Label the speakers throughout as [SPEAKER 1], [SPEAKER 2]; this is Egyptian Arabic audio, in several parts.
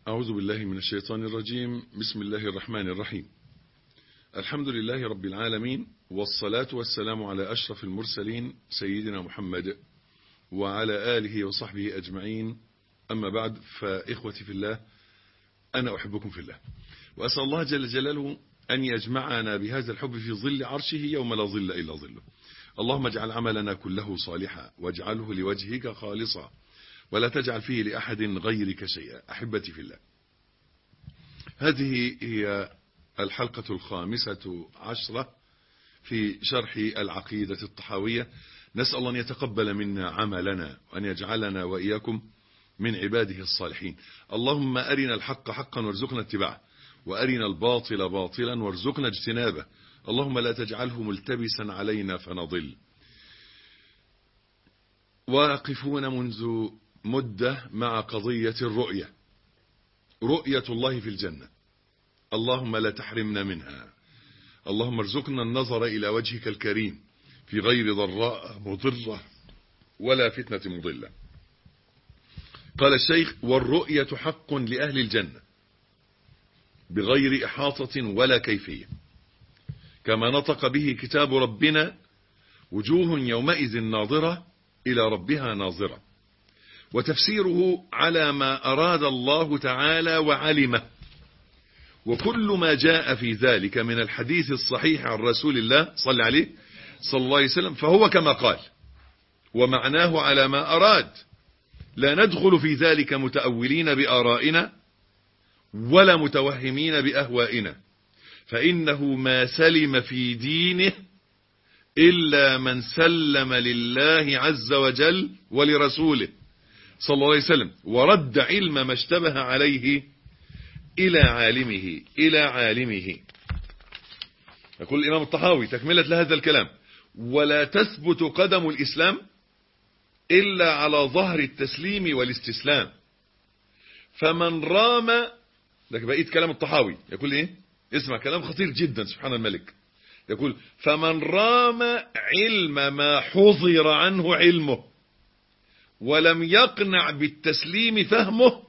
[SPEAKER 1] أعوذ بالله من الشيطان الرجيم بسم الله الرحمن الرحيم الحمد لله رب العالمين والصلاة والسلام على أشرف المرسلين سيدنا محمد وعلى آله وصحبه أجمعين أما بعد فإخوتي في الله أنا أحبكم في الله وأسأل الله جل جلاله أن يجمعنا بهذا الحب في ظل عرشه يوم لا ظل إلا ظله اللهم اجعل عملنا كله صالحا واجعله لوجهك خالصا ولا تجعل فيه لأحد غيرك شيئا أحبتي في الله هذه هي الحلقة الخامسة عشرة في شرح العقيدة الطحاوية نسأل الله أن يتقبل منا عملنا وأن يجعلنا وإياكم من عباده الصالحين اللهم أرنا الحق حقا وارزقنا اتباعه وأرنا الباطل باطلا وارزقنا اجتنابه اللهم لا تجعله ملتبسا علينا فنضل واقفون منذ مدة مع قضية الرؤية رؤية الله في الجنة اللهم لا تحرمنا منها اللهم ارزقنا النظر إلى وجهك الكريم في غير ضراء مضرة ولا فتنة مضلة قال الشيخ والرؤية حق لأهل الجنة بغير إحاطة ولا كيفية كما نطق به كتاب ربنا وجوه يومئذ ناظرة إلى ربها ناظرة وتفسيره على ما أراد الله تعالى وعلمه وكل ما جاء في ذلك من الحديث الصحيح عن رسول الله صلى عليه صلى الله عليه وسلم فهو كما قال ومعناه على ما أراد لا ندخل في ذلك متأولين بآرائنا ولا متوهمين بأهوائنا فإنه ما سلم في دينه إلا من سلم لله عز وجل ولرسوله صلى الله عليه وسلم ورد علم ما اشتبه عليه إلى عالمه إلى عالمه يقول الإمام الطحاوي تكملة لهذا الكلام ولا تثبت قدم الإسلام إلا على ظهر التسليم والاستسلام فمن رام لك بقيت كلام الطحاوي يقول إيه اسمع كلام خطير جدا سبحان الملك يقول فمن رام علم ما حضر عنه علمه ولم يقنع بالتسليم فهمه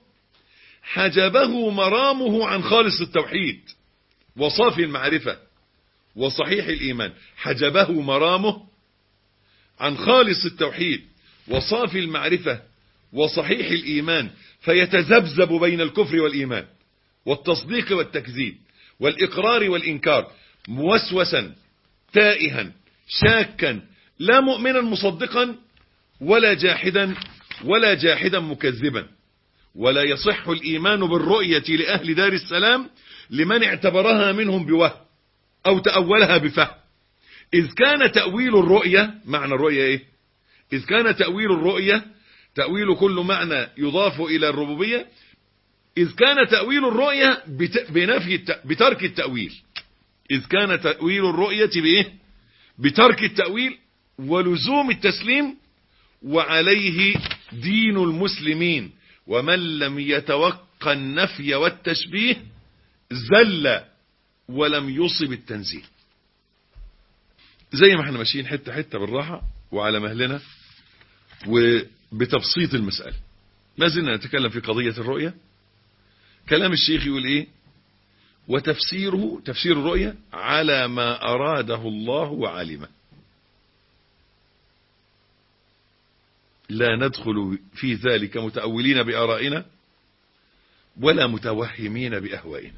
[SPEAKER 1] حجبه مرامه عن خالص التوحيد وصافي المعرفة وصحيح الإيمان حجبه مرامه عن خالص التوحيد وصافي المعرفة وصحيح الإيمان فيتذبذب بين الكفر والإيمان والتصديق والتكذيب والإقرار والإنكار موسوسا تائها شاكا لا مؤمنا مصدقا ولا جاحدا ولا جاحدا مكذبا ولا يصح الإيمان بالرؤية لأهل دار السلام لمن اعتبرها منهم بوهم أو تأولها بفهم إذ كان تأويل الرؤية معنى الرؤية إيه إذ كان تأويل الرؤية تأويل كل معنى يضاف إلى الربوبية إذ كان تأويل الرؤية بنفي بترك التأويل إذ كان تأويل الرؤية بإيه بترك التأويل ولزوم التسليم وعليه دين المسلمين ومن لم يتوقع النفي والتشبيه زل ولم يصب التنزيه زي ما احنا ماشيين حتة حتة بالراحة وعلى مهلنا وبتبسيط المسألة ما زلنا نتكلم في قضية الرؤية كلام الشيخ يقول ايه وتفسيره تفسير الرؤية على ما أراده الله وعلمه لا ندخل في ذلك متأولين بآرائنا ولا متوهمين بأهوائنا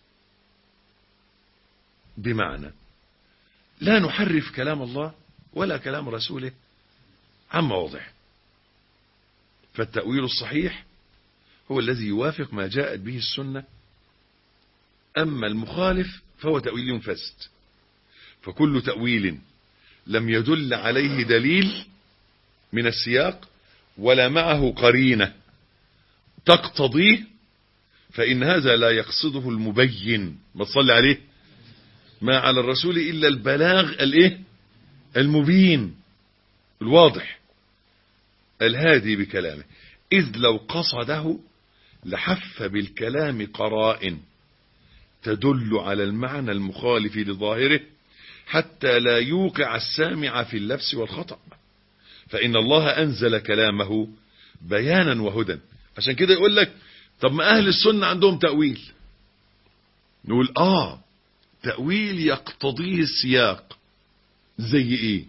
[SPEAKER 1] بمعنى لا نحرف كلام الله ولا كلام رسوله عن مواضعه فالتأويل الصحيح هو الذي يوافق ما جاءت به السنة أما المخالف فهو تأويل فاسد فكل تأويل لم يدل عليه دليل من السياق ولا معه قرينة تقتضيه فإن هذا لا يقصده المبين ما تصلي عليه ما على الرسول إلا البلاغ الايه المبين الواضح الهادي بكلامه إذ لو قصده لحف بالكلام قرائن تدل على المعنى المخالف لظاهره حتى لا يوقع السامع في اللبس والخطأ فإن الله أنزل كلامه بيانا وهدى عشان كده يقول لك طب ما اهل السنة عندهم تأويل نقول اه تأويل يقتضيه السياق زي ايه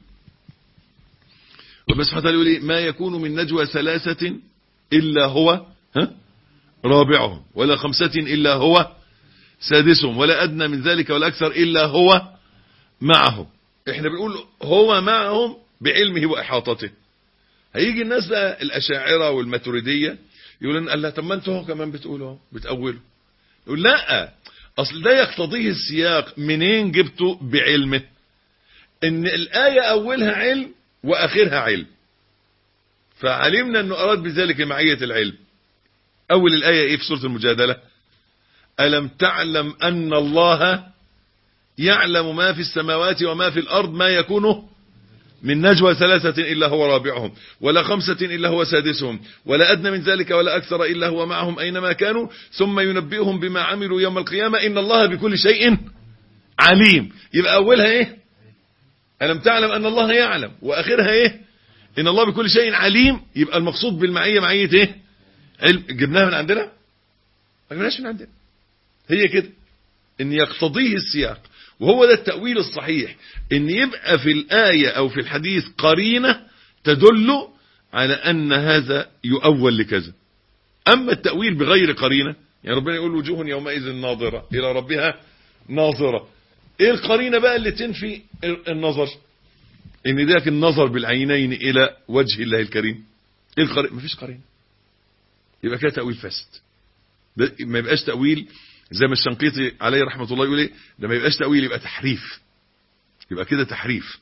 [SPEAKER 1] ربنا سبحانه وتعالى يقول ايه ما يكون من نجوى ثلاثة الا هو ها رابعهم ولا خمسة الا هو سادسهم ولا ادنى من ذلك ولا اكثر الا هو معهم احنا بنقول هو معهم بعلمه واحاطته هيجي الناس بقى الاشاعره والماتريديه يقولون قال لا طب ما انتوا هو كمان بتقولوا بتقولوا يقول لا اصل ده يقتضيه السياق منين جبته بعلمه ان الايه اولها علم واخرها علم فعلمنا انه اراد بذلك معيه العلم اول الايه ايه في سوره المجادله الم تعلم ان الله يعلم ما في السماوات وما في الارض ما يكون من نجوى ثلاثة إلا هو رابعهم ولا خمسة إلا هو سادسهم ولا أدنى من ذلك ولا أكثر إلا هو معهم أينما كانوا ثم ينبئهم بما عملوا يوم القيامة إن الله بكل شيء عليم يبقى أولها إيه ألم تعلم أن الله يعلم وآخرها إيه إن الله بكل شيء عليم يبقى المقصود بالمعية معية إيه علم جبناها من عندنا ما جبناهاش من عندنا هي كده إن يقتضيه السياق وهو ده التأويل الصحيح ان يبقى في الآية او في الحديث قرينة تدل على ان هذا يؤول لكذا اما التأويل بغير قرينة يعني ربنا يقول وجوه يومئذ ناظرة الى ربها ناظرة ايه القرينة بقى اللي تنفي النظر ان ذاك النظر بالعينين الى وجه الله الكريم ايه القرينة مفيش قرينة يبقى كده تأويل فاسد ده ما يبقاش تأويل زي ما الشنقيطي عليه رحمة الله يقول ايه ده ما يبقاش تأويل يبقى تحريف يبقى كده تحريف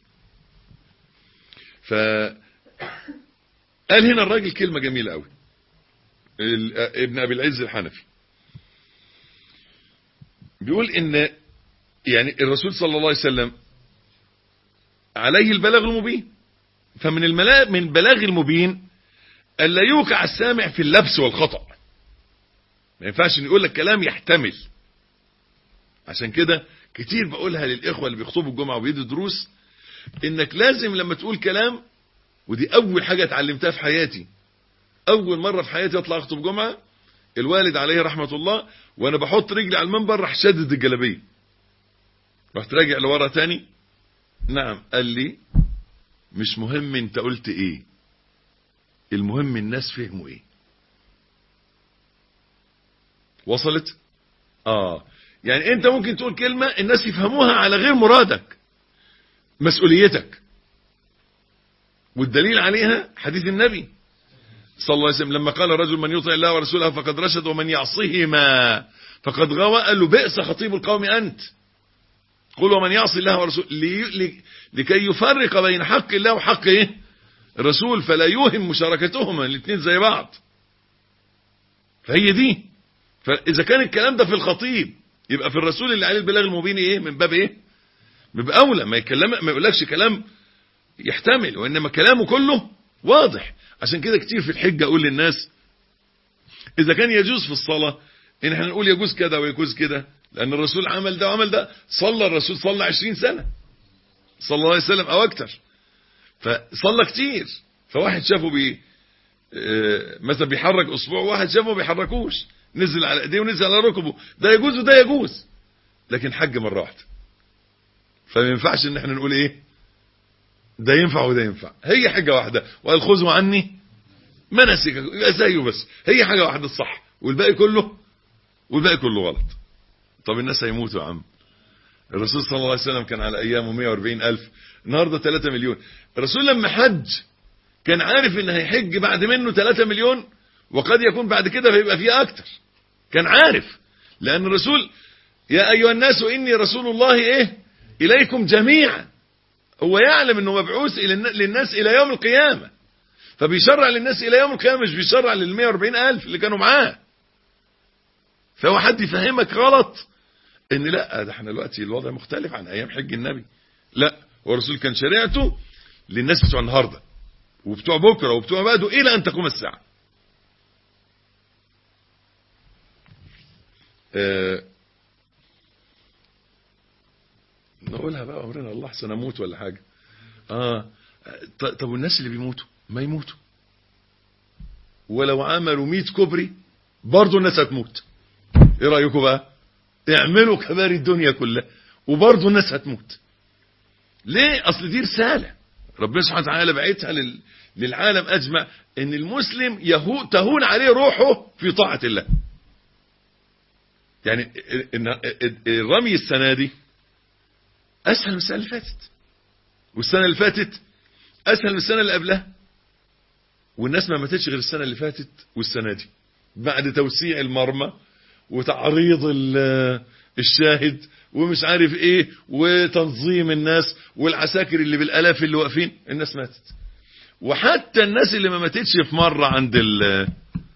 [SPEAKER 1] ف قال هنا الراجل كلمة جميلة قوي ابن ابي العز الحنفي بيقول ان يعني الرسول صلى الله عليه وسلم عليه البلاغ المبين فمن الملاء من البلاغ المبين الا يوقع السامع في اللبس والخطأ ما ينفعش نقول لك كلام يحتمل عشان كده كتير بقولها للإخوة اللي بيخطبوا الجمعة وبيدوا دروس انك لازم لما تقول كلام ودي اول حاجة اتعلمتها في حياتي اول مرة في حياتي اطلع اخطب جمعة الوالد عليه رحمة الله وانا بحط رجلي على المنبر راح شدد الجلابية رحت راجع لورا تاني نعم قال لي مش مهم انت قلت ايه المهم الناس فهموا ايه وصلت اه يعني انت ممكن تقول كلمة الناس يفهموها على غير مرادك مسؤوليتك والدليل عليها حديث النبي صلى الله عليه وسلم لما قال رجل من يطع الله ورسوله فقد رشد ومن يعصهما فقد غوى قال له بئس خطيب القوم أنت قل ومن يعصي الله ورسوله لي لكي يفرق بين حق الله وحق ايه الرسول فلا يوهم مشاركتهما الاثنين زي بعض فهي دي فإذا كان الكلام ده في الخطيب يبقى في الرسول اللي عليه البلاغ المبين ايه من باب ايه من باب اولى ما يكلم ما يقولكش كلام يحتمل وانما كلامه كله واضح عشان كده كتير في الحجة اقول للناس اذا كان يجوز في الصلاة ان احنا نقول يجوز كده ويجوز كده لان الرسول عمل ده وعمل ده صلى الرسول صلى عشرين سنة صلى الله عليه وسلم او اكتر فصلى كتير فواحد شافه بي مثلا بيحرك اصبعه واحد شافه ما بيحركوش نزل على ايديه ونزل على ركبه ده يجوز وده يجوز لكن حج مرة واحدة فما ينفعش ان احنا نقول ايه ده ينفع وده ينفع هي حاجة واحدة وقال خذوا عني مناسككم يبقى زيه بس هي حاجة واحدة الصح والباقي كله والباقي كله غلط طب الناس هيموتوا يا عم الرسول صلى الله عليه وسلم كان على ايامه 140 الف النهاردة 3 مليون الرسول لما حج كان عارف ان هيحج بعد منه 3 مليون وقد يكون بعد كده فيبقى فيه اكتر كان عارف لان الرسول يا ايها الناس اني رسول الله ايه اليكم جميعا هو يعلم انه مبعوث للناس الى يوم القيامة فبيشرع للناس الى يوم القيامة مش بيشرع لل 140 الف اللي كانوا معاه فهو حد يفهمك غلط ان لا ده احنا دلوقتي الوضع مختلف عن ايام حج النبي لا هو الرسول كان شريعته للناس بتوع النهارده وبتوع بكره وبتوع بعده الى ان تقوم الساعه اه نقولها بقى امرنا الله احسن اموت ولا حاجه اه طب والناس اللي بيموتوا ما يموتوا ولو عملوا 100 كوبري برضه الناس هتموت ايه رايكم بقى اعملوا كبار الدنيا كلها وبرضه الناس هتموت ليه اصل دي رساله ربنا سبحانه وتعالى بعتها لل... للعالم اجمع ان المسلم يهو... تهون عليه روحه في طاعه الله يعني إن الرمي السنه دي اسهل من السنه اللي فاتت والسنه اللي فاتت اسهل من السنه اللي قبلها والناس ما ماتتش غير السنه اللي فاتت والسنه دي بعد توسيع المرمى وتعريض الشاهد ومش عارف ايه وتنظيم الناس والعساكر اللي بالالاف اللي واقفين الناس ماتت وحتى الناس اللي ما ماتتش في مره عند ال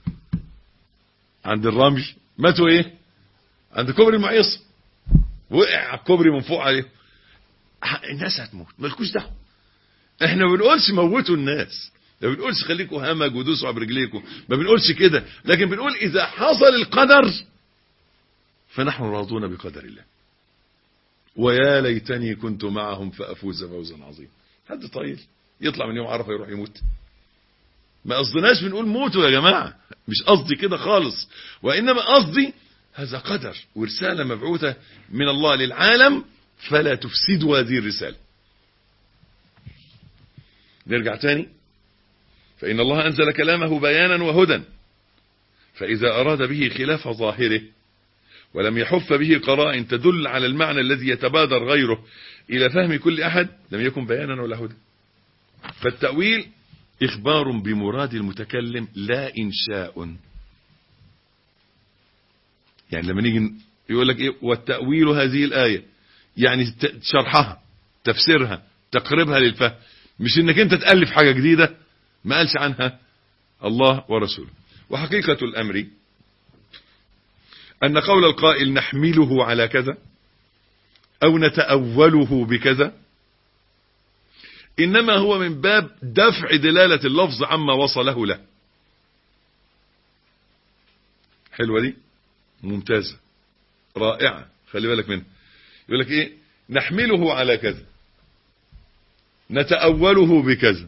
[SPEAKER 1] عند الرمي ماتوا ايه عند كوبري المعيص وقع على الكوبري من فوق عليه الناس هتموت مالكوش دعوه احنا ما بنقولش موتوا الناس ما بنقولش خليكوا همج ودوسوا برجليكم ما بنقولش كده لكن بنقول اذا حصل القدر فنحن راضون بقدر الله ويا ليتني كنت معهم فافوز فوزا عظيما حد طيب يطلع من يوم عرفه يروح يموت ما قصدناش بنقول موتوا يا جماعه مش قصدي كده خالص وانما قصدي هذا قدر ورساله مبعوثه من الله للعالم فلا تفسدوا هذه الرساله نرجع تاني فإن الله أنزل كلامه بيانا وهدى فإذا أراد به خلاف ظاهره ولم يحف به قرائن تدل على المعنى الذي يتبادر غيره إلى فهم كل أحد لم يكن بيانا ولا هدى فالتأويل إخبار بمراد المتكلم لا إنشاء يعني لما نيجي يقول لك إيه والتأويل هذه الآية يعني شرحها تفسيرها تقريبها للفهم مش انك انت تألف حاجة جديدة ما قالش عنها الله ورسوله وحقيقة الأمر أن قول القائل نحمله على كذا أو نتأوله بكذا إنما هو من باب دفع دلالة اللفظ عما وصله له حلوة دي ممتازة رائعة خلي بالك منها يقول لك إيه نحمله على كذا نتأوله بكذا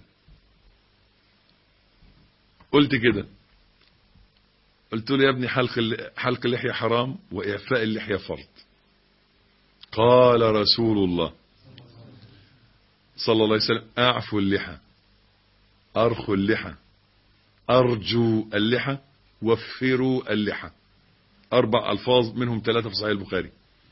[SPEAKER 1] قلت كده قلت له يا ابني حلق حلق اللحية حرام وإعفاء اللحية فرض قال رسول الله صلى الله عليه وسلم أعفوا اللحى أرخوا اللحى أرجو اللحى وفروا اللحى أربع ألفاظ منهم ثلاثة في صحيح البخاري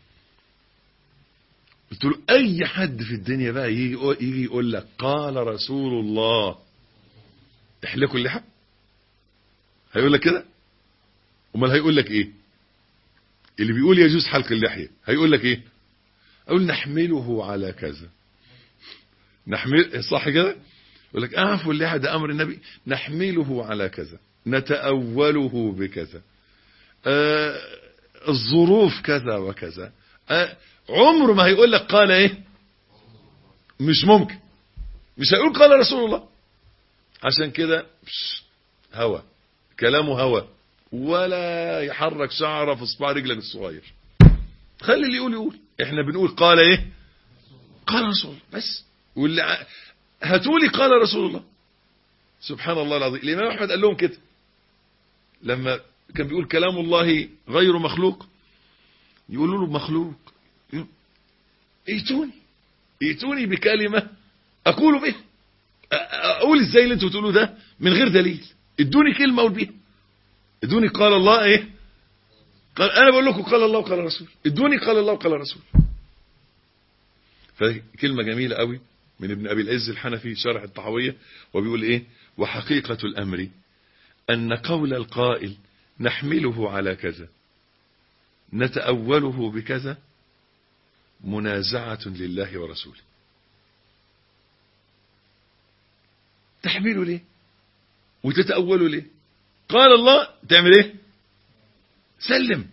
[SPEAKER 1] قلت له أي حد في الدنيا بقى يجي يجي يقول لك قال رسول الله احلقوا اللحى هيقول لك كده امال هيقول لك ايه اللي بيقول يجوز حلق اللحيه هيقول لك ايه اقول نحمله على كذا نحمل صح كده يقول لك اعفوا اللحيه ده امر النبي نحمله على كذا نتأوله بكذا آه الظروف كذا وكذا آه عمره ما هيقول لك قال ايه مش ممكن مش هيقول قال رسول الله عشان كده هوى كلامه هوى ولا يحرك شعره في صباع رجلك الصغير خلي اللي يقول يقول احنا بنقول قال ايه قال رسول الله بس واللي ع... هاتولي قال رسول الله سبحان الله العظيم الامام احمد قال لهم كده لما كان بيقول كلام الله غير مخلوق يقولوا له مخلوق ائتوني ائتوني بكلمة اقول به اقول ازاي اللي انتوا بتقولوه ده من غير دليل ادوني كلمة اقول بيها ادوني قال الله ايه قال انا بقول لكم قال الله وقال الرسول ادوني قال الله وقال الرسول فكلمة جميلة قوي من ابن ابي العز الحنفي شرح الطحاوية وبيقول ايه وحقيقة الامر ان قول القائل نحمله على كذا نتأوله بكذا منازعة لله ورسوله تحمله ليه وتتأوله ليه قال الله تعمل ايه سلم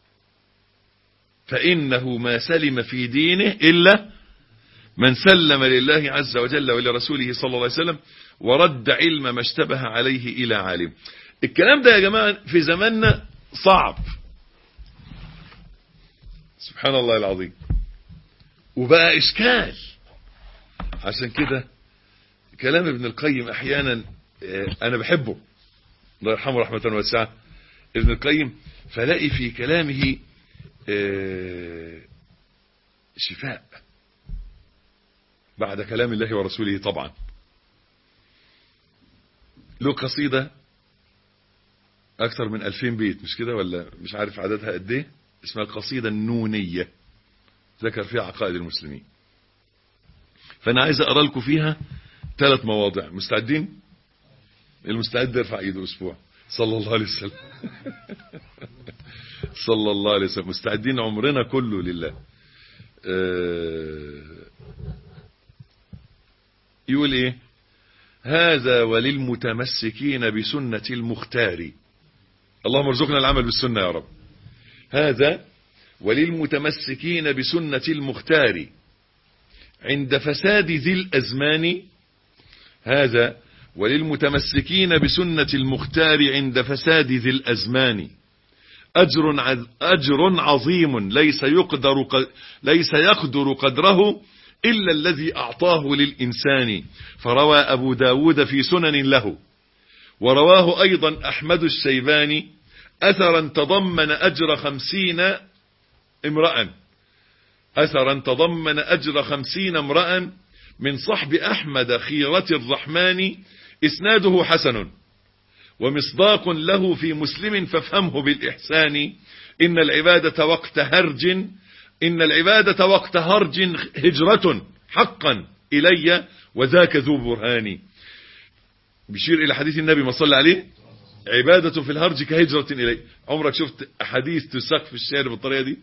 [SPEAKER 1] فإنه ما سلم في دينه إلا من سلم لله عز وجل ولرسوله صلى الله عليه وسلم ورد علم ما اشتبه عليه إلى عالم الكلام ده يا جماعة في زماننا صعب سبحان الله العظيم وبقى إشكال عشان كده كلام ابن القيم أحيانا أنا بحبه الله يرحمه رحمة واسعة ابن القيم فلاقي في كلامه شفاء بعد كلام الله ورسوله طبعا له قصيدة أكثر من ألفين بيت مش كده ولا مش عارف عددها قد ايه اسمها القصيدة النونية ذكر فيها عقائد المسلمين فأنا عايز أقرأ لكم فيها ثلاث مواضع مستعدين المستعد يرفع ايده اسبوع صلى الله عليه وسلم صلى الله عليه وسلم مستعدين عمرنا كله لله يقول ايه هذا وللمتمسكين بسنة المختار اللهم ارزقنا العمل بالسنة يا رب هذا وللمتمسكين بسنة المختار عند فساد ذي الأزمان هذا وللمتمسكين بسنة المختار عند فساد ذي الأزمان أجر, أجر عظيم ليس يقدر, ليس يقدر قدره إلا الذي أعطاه للإنسان فروى أبو داود في سنن له ورواه أيضا أحمد الشيباني أثرا تضمن أجر خمسين امرأ أثرا تضمن أجر خمسين امرأ من صحب أحمد خيرة الرحمن إسناده حسن ومصداق له في مسلم فافهمه بالإحسان إن العبادة وقت هرج إن العبادة وقت هرج هجرة حقا إلي وذاك ذو برهان بيشير إلى حديث النبي ما صلى عليه عبادة في الهرج كهجرة إلي عمرك شفت أحاديث تساق في الشارع بالطريقة دي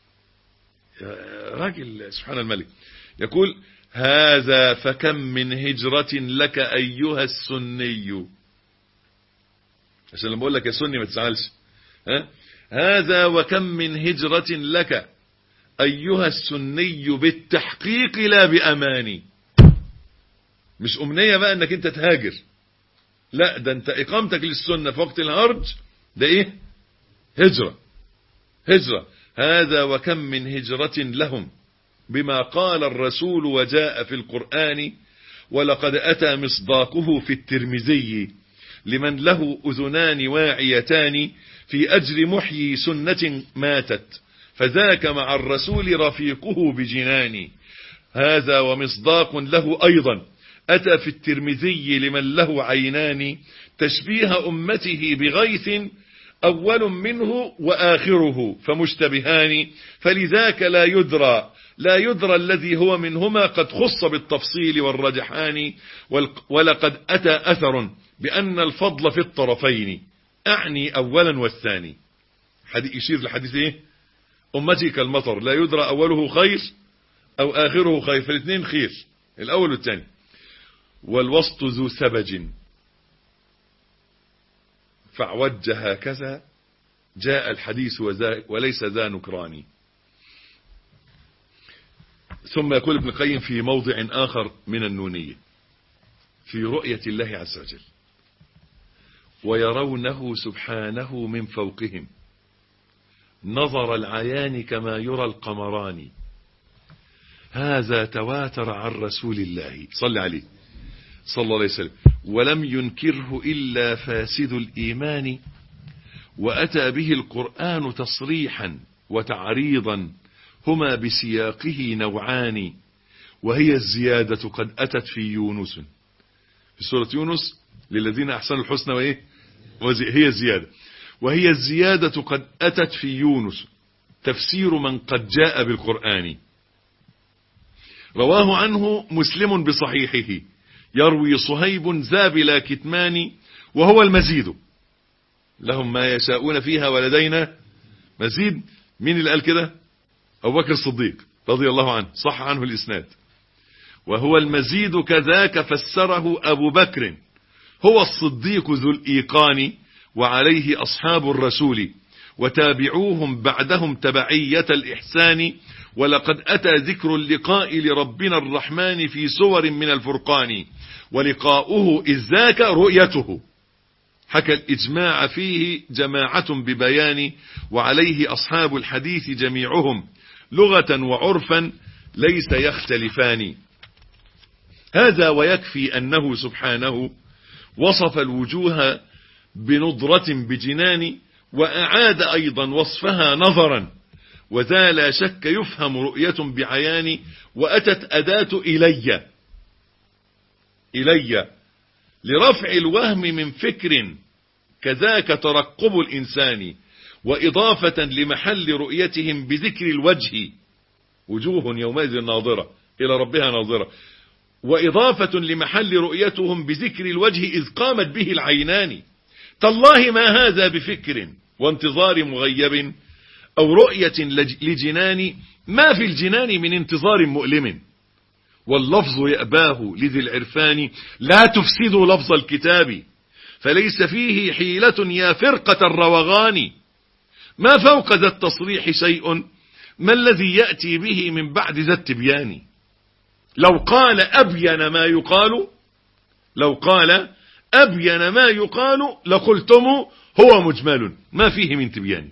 [SPEAKER 1] راجل سبحان الملك يقول هذا فكم من هجرة لك أيها السني عشان لما أقول لك يا سني ما تزعلش ها؟ هذا وكم من هجرة لك أيها السني بالتحقيق لا بأماني مش أمنية بقى أنك أنت تهاجر لا ده أنت إقامتك للسنة في وقت الهرج ده إيه هجرة هجرة هذا وكم من هجرة لهم بما قال الرسول وجاء في القرآن ولقد أتى مصداقه في الترمذي لمن له أذنان واعيتان في أجر محيي سنة ماتت فذاك مع الرسول رفيقه بجنان هذا ومصداق له أيضا أتى في الترمذي لمن له عينان تشبيه أمته بغيث أول منه وآخره فمشتبهان فلذاك لا يدرى لا يدرى الذي هو منهما قد خص بالتفصيل والرجحان ولقد أتى أثر بأن الفضل في الطرفين أعني أولا والثاني يشير لحديث إيه أمتي كالمطر لا يدرى أوله خير أو آخره خير فالاثنين خير الأول والثاني والوسط ذو سبج فاعوج هكذا جاء الحديث وليس ذا نكراني ثم يقول ابن القيم في موضع آخر من النونية في رؤية الله عز وجل ويرونه سبحانه من فوقهم نظر العيان كما يرى القمران هذا تواتر عن رسول الله صلى عليه صلى الله عليه وسلم ولم ينكره إلا فاسد الإيمان وأتى به القرآن تصريحا وتعريضا هما بسياقه نوعان وهي الزيادة قد أتت في يونس في سورة يونس للذين أحسنوا الحسنى وإيه هي الزيادة وهي الزيادة قد أتت في يونس تفسير من قد جاء بالقرآن رواه عنه مسلم بصحيحه يروي صهيب زابل كتمان وهو المزيد لهم ما يشاءون فيها ولدينا مزيد مين اللي قال كده أبو بكر الصديق رضي الله عنه صح عنه الإسناد وهو المزيد كذاك فسره أبو بكر هو الصديق ذو الإيقان وعليه أصحاب الرسول وتابعوهم بعدهم تبعية الإحسان ولقد أتى ذكر اللقاء لربنا الرحمن في سور من الفرقان ولقاؤه إذ ذاك رؤيته حكى الإجماع فيه جماعة ببيان وعليه أصحاب الحديث جميعهم لغة وعرفا ليس يختلفان هذا ويكفي أنه سبحانه وصف الوجوه بنضرة بجنان وأعاد أيضا وصفها نظرا وذا لا شك يفهم رؤية بعيان وأتت أداة إلي إلي لرفع الوهم من فكر كذاك ترقب الإنسان وإضافة لمحل رؤيتهم بذكر الوجه وجوه يومئذ ناظرة إلى ربها ناظرة وإضافة لمحل رؤيتهم بذكر الوجه إذ قامت به العينان تالله ما هذا بفكر وانتظار مغيب أو رؤية لجنان ما في الجنان من انتظار مؤلم واللفظ يأباه لذي العرفان لا تفسدوا لفظ الكتاب فليس فيه حيلة يا فرقة الروغان ما فوق ذا التصريح شيء ما الذي يأتي به من بعد ذا التبيان لو قال أبين ما يقال لو قال أبين ما يقال لقلتم هو مجمل ما فيه من تبيان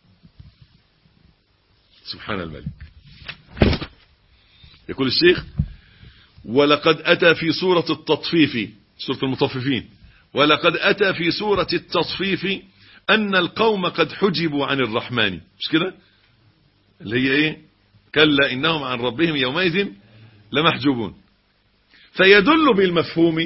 [SPEAKER 1] سبحان الملك يقول الشيخ ولقد أتى في سورة التطفيف سورة المطففين ولقد أتى في سورة التصفيف أن القوم قد حجبوا عن الرحمن مش كده اللي هي ايه كلا إنهم عن ربهم يومئذ لمحجوبون فيدل بالمفهوم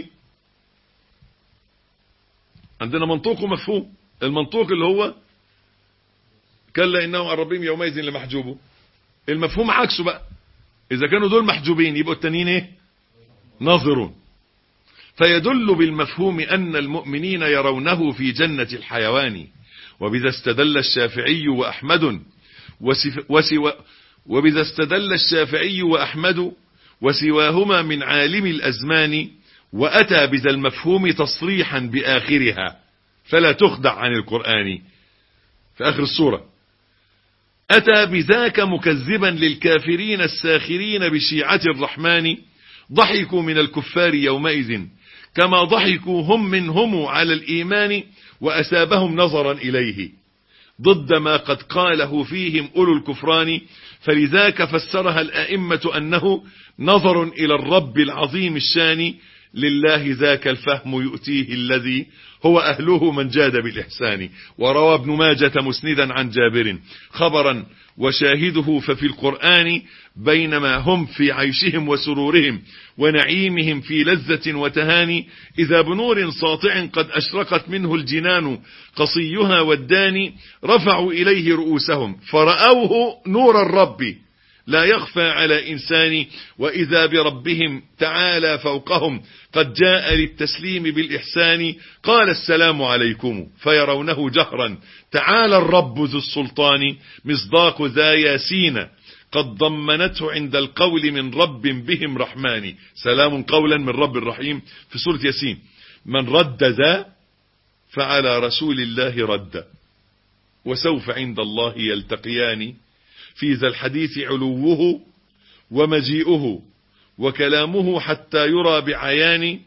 [SPEAKER 1] عندنا منطوق ومفهوم المنطوق اللي هو كلا إنهم عن ربهم يومئذ لمحجوبون المفهوم عكسه بقى إذا كانوا دول محجوبين يبقوا التانيين ايه ناظرون فيدل بالمفهوم أن المؤمنين يرونه في جنة الحيوان وبذا استدل الشافعي وأحمد وسوى وبذا استدل الشافعي وأحمد وسواهما من عالم الأزمان وأتى بذا المفهوم تصريحا بآخرها فلا تخدع عن القرآن في آخر السورة أتى بذاك مكذبا للكافرين الساخرين بشيعة الرحمن ضحكوا من الكفار يومئذ كما ضحكوا هم منهم على الإيمان وأسابهم نظرا إليه ضد ما قد قاله فيهم أولو الكفران فلذاك فسرها الأئمة أنه نظر إلى الرب العظيم الشان لله ذاك الفهم يؤتيه الذي هو أهله من جاد بالإحسان وروى ابن ماجة مسندا عن جابر خبرا وشاهده ففي القرآن بينما هم في عيشهم وسرورهم ونعيمهم في لذة وتهاني إذا بنور ساطع قد أشرقت منه الجنان قصيها والداني رفعوا إليه رؤوسهم فرأوه نور الرب لا يخفى على إنسان وإذا بربهم تعالى فوقهم قد جاء للتسليم بالإحسان قال السلام عليكم فيرونه جهرا تعالى الرب ذو السلطان مصداق ذا ياسين قد ضمنته عند القول من رب بهم رحمن سلام قولا من رب الرحيم في سورة ياسين من رد ذا فعلى رسول الله رد وسوف عند الله يلتقيان في ذا الحديث علوه ومجيئه وكلامه حتى يرى بعيان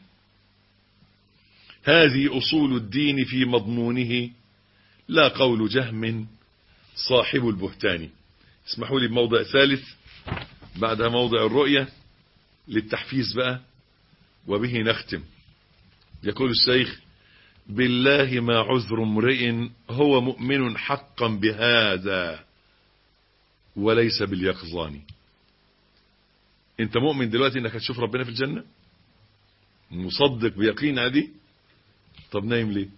[SPEAKER 1] هذه أصول الدين في مضمونه لا قول جهم صاحب البهتان اسمحوا لي بموضع ثالث بعدها موضع الرؤية للتحفيز بقى وبه نختم يقول الشيخ بالله ما عذر امرئ هو مؤمن حقا بهذا وليس باليقظان انت مؤمن دلوقتي انك هتشوف ربنا في الجنة مصدق بيقين عادي طب نايم ليه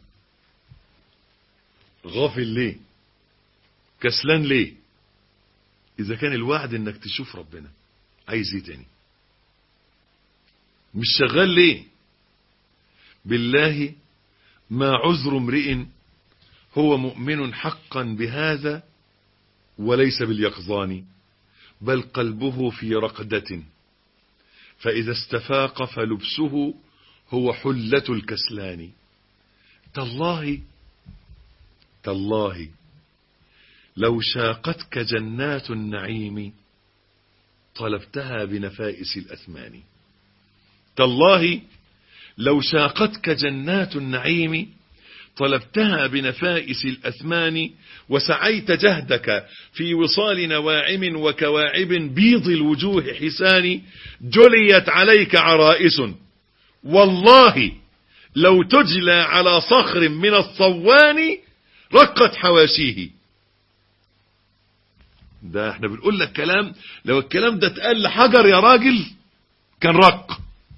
[SPEAKER 1] غافل ليه كسلان ليه اذا كان الوعد انك تشوف ربنا عايز ايه تاني مش شغال ليه بالله ما عذر امرئ هو مؤمن حقا بهذا وليس باليقظان بل قلبه في رقدة فإذا استفاق فلبسه هو حلة الكسلان تالله تالله لو شاقتك جنات النعيم طلبتها بنفائس الأثمان تالله لو شاقتك جنات النعيم طلبتها بنفائس الأثمان وسعيت جهدك في وصال نواعم وكواعب بيض الوجوه حسان جليت عليك عرائس والله لو تجلى على صخر من الصوان رقت حواشيه ده احنا بنقول لك كلام لو الكلام ده اتقال لحجر يا راجل كان رق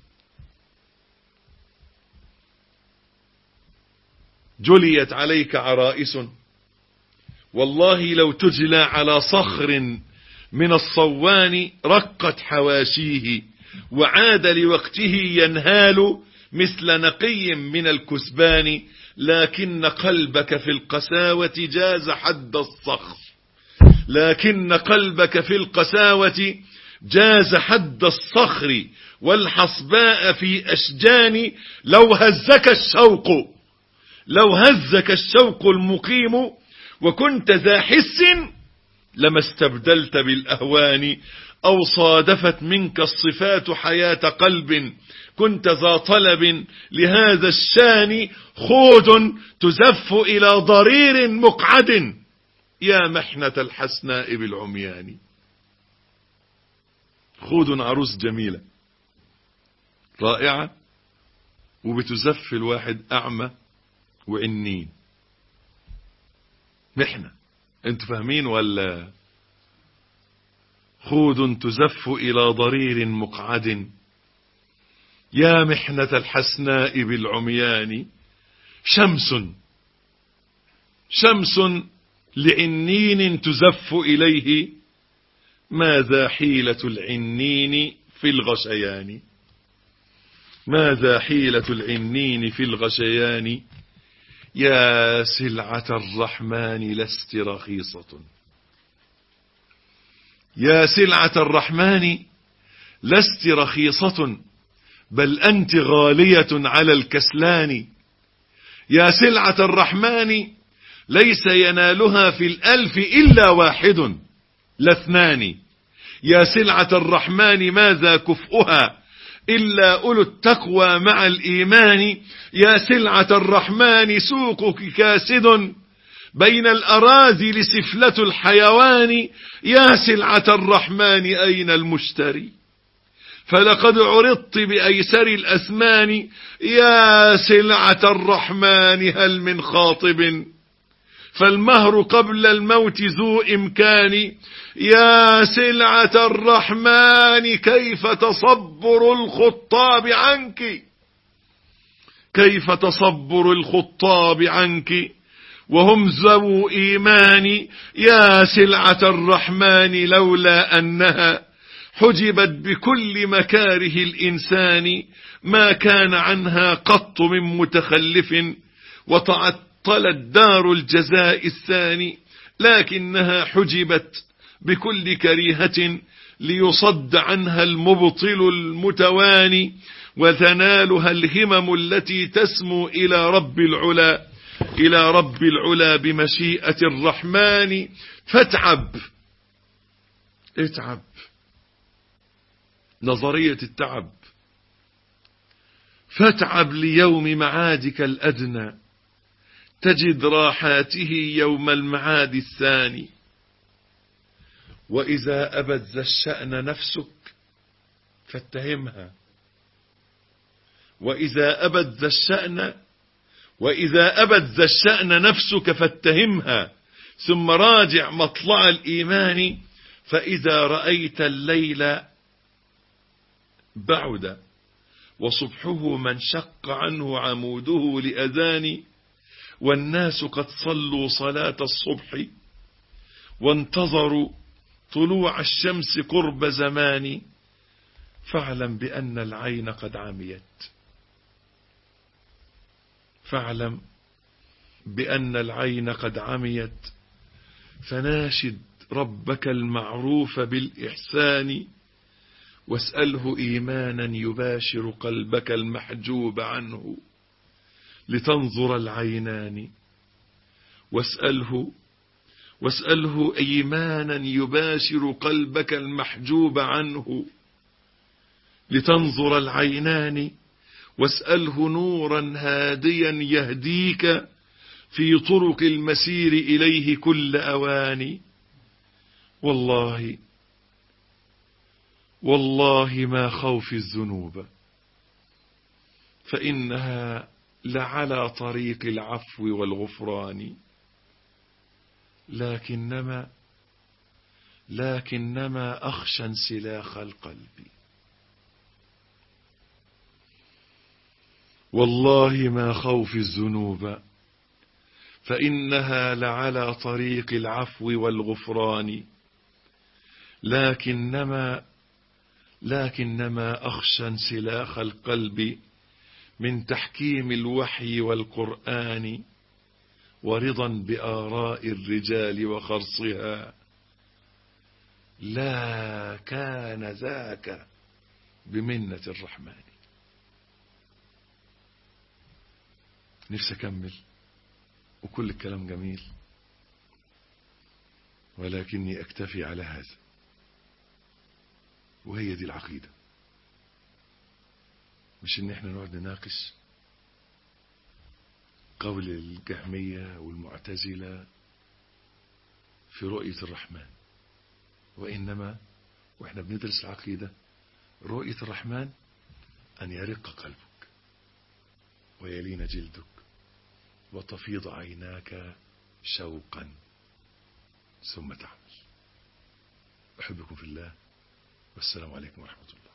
[SPEAKER 1] جليت عليك عرائس والله لو تجلى على صخر من الصوان رقت حواشيه وعاد لوقته ينهال مثل نقي من الكسبان لكن قلبك في القساوة جاز حد الصخر لكن قلبك في القساوة جاز حد الصخر والحصباء في أشجان لو هزك الشوق لو هزك الشوق المقيم وكنت ذا حس لما استبدلت بالأهوان أو صادفت منك الصفات حياة قلب كنت ذا طلب لهذا الشان خود تزف إلى ضرير مقعد يا محنة الحسناء بالعميان خود عروس جميلة رائعة وبتزف الواحد أعمى وعنين محنة انتوا فاهمين ولا خود تزف إلى ضرير مقعد يا محنة الحسناء بالعميان شمس شمس لعنين تزف إليه ماذا حيلة العنين في الغشيان ماذا حيلة العنين في الغشيان يا سلعة الرحمن لست رخيصة يا سلعة الرحمن لست رخيصة بل أنت غالية على الكسلان يا سلعة الرحمن ليس ينالها في الألف إلا واحد لاثنان يا سلعة الرحمن ماذا كفؤها إلا أولو التقوى مع الإيمان يا سلعة الرحمن سوقك كاسد بين الأراذل سفلة الحيوان يا سلعة الرحمن أين المشتري فلقد عرضت بأيسر الأثمان يا سلعة الرحمن هل من خاطب فالمهر قبل الموت ذو إمكان يا سلعة الرحمن كيف تصبر الخطاب عنك كيف تصبر الخطاب عنك وهم ذو إيمان يا سلعة الرحمن لولا أنها حجبت بكل مكاره الإنسان ما كان عنها قط من متخلف وتعطلت دار الجزاء الثاني لكنها حجبت بكل كريهة ليصد عنها المبطل المتواني وتنالها الهمم التي تسمو إلى رب العلا إلى رب العلا بمشيئة الرحمن فاتعب اتعب نظرية التعب فاتعب ليوم معادك الأدنى تجد راحاته يوم المعاد الثاني وإذا أبت ذا الشأن نفسك فاتهمها وإذا أبت ذا الشأن وإذا أبت ذا الشأن نفسك فاتهمها ثم راجع مطلع الإيمان فإذا رأيت الليل بعد وصبحه من شق عنه عموده لأذان والناس قد صلوا صلاة الصبح وانتظروا طلوع الشمس قرب زمان فاعلم بأن العين قد عميت فاعلم بأن العين قد عميت فناشد ربك المعروف بالإحسان واسأله إيمانا يباشر قلبك المحجوب عنه لتنظر العينان واسأله واسأله إيمانا يباشر قلبك المحجوب عنه لتنظر العينان واسأله نورا هاديا يهديك في طرق المسير إليه كل أوان والله والله ما خوف الذنوب فإنها لعلى طريق العفو والغفران لكنما لكنما أخشى انسلاخ القلب والله ما خوف الذنوب فإنها لعلى طريق العفو والغفران لكنما لكنما أخشى انسلاخ القلب من تحكيم الوحي والقرآن ورضا بآراء الرجال وخرصها لا كان ذاك بمنة الرحمن نفسي أكمل وكل الكلام جميل ولكني أكتفي على هذا وهي دي العقيدة مش ان احنا نقعد نناقش قول الجهمية والمعتزلة في رؤية الرحمن وإنما وإحنا بندرس العقيدة رؤية الرحمن أن يرق قلبك ويلين جلدك وتفيض عيناك شوقا ثم تعمل أحبكم في الله والسلام عليكم ورحمة الله